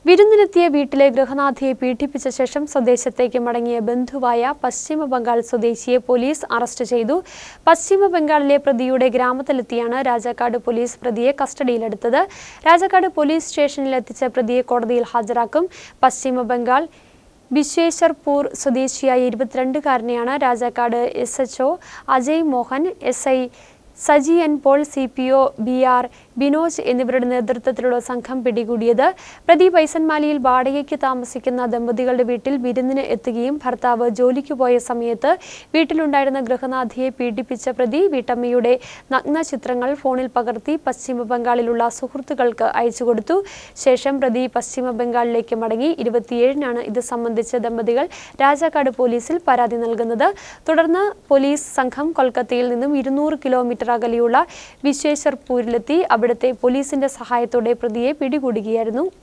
വിരുന്നിനെത്തിയ വീട്ടിലെ ഗൃഹനാഥിയെ പീഡിപ്പിച്ച ശേഷം സ്വദേശത്തേക്ക് മടങ്ങിയ ബന്ധുവായ പശ്ചിമ ബംഗാൾ സ്വദേശിയെ പോലീസ് അറസ്റ്റ് ചെയ്തു പശ്ചിമ ബംഗാളിലെ പ്രതിയുടെ ഗ്രാമത്തിലെത്തിയാണ് രാജാക്കാട് പോലീസ് പ്രതിയെ കസ്റ്റഡിയിലെടുത്തത് രാജാക്കാട് പോലീസ് സ്റ്റേഷനിൽ എത്തിച്ച പ്രതിയെ കോടതിയിൽ ഹാജരാക്കും പശ്ചിമ ബംഗാൾ ബിശ്വേശ്വർപൂർ സ്വദേശിയായ ഇരുപത്തിരണ്ടുകാരനെയാണ് Rajakkad S H Ajay Mohan S I Saji N Paul C P O B R Binoj എന്നിവരുടെ നേതൃത്വത്തിലുള്ള സംഘം പിടികൂടിയത് പ്രതി പൈസന്മാലിയിൽ വാടകയ്ക്ക് താമസിക്കുന്ന ദമ്പതികളുടെ വീട്ടിൽ വിരുന്നിന് എത്തുകയും ഭർത്താവ് ജോലിക്ക് പോയ സമയത്ത് വീട്ടിലുണ്ടായിരുന്ന ഗൃഹനാഥിയെ പീഡിപ്പിച്ച പ്രതി വീട്ടമ്മയുടെ നഗ്ന ചിത്രങ്ങൾ ഫോണിൽ പകർത്തി പശ്ചിമ ബംഗാളിലുള്ള സുഹൃത്തുക്കൾക്ക് അയച്ചുകൊടുത്തു ശേഷം പ്രതി പശ്ചിമ ബംഗാളിലേക്ക് മടങ്ങി ഇരുപത്തിയേഴിനാണ് ഇത് സംബന്ധിച്ച് ദമ്പതികൾ രാജാക്കാട് പോലീസിൽ പരാതി നൽകുന്നത് തുടർന്ന് പോലീസ് സംഘം കൊൽക്കത്തയിൽ നിന്നും ഇരുന്നൂറ് കിലോമീറ്റർ അകലെയുള്ള വിശ്വേശ്വർപൂരിലെത്തി അവിടുത്തെ പോലീസിന്റെ സഹായത്തോടെ പ്രതിയെ പിടികൂടുകയായിരുന്നു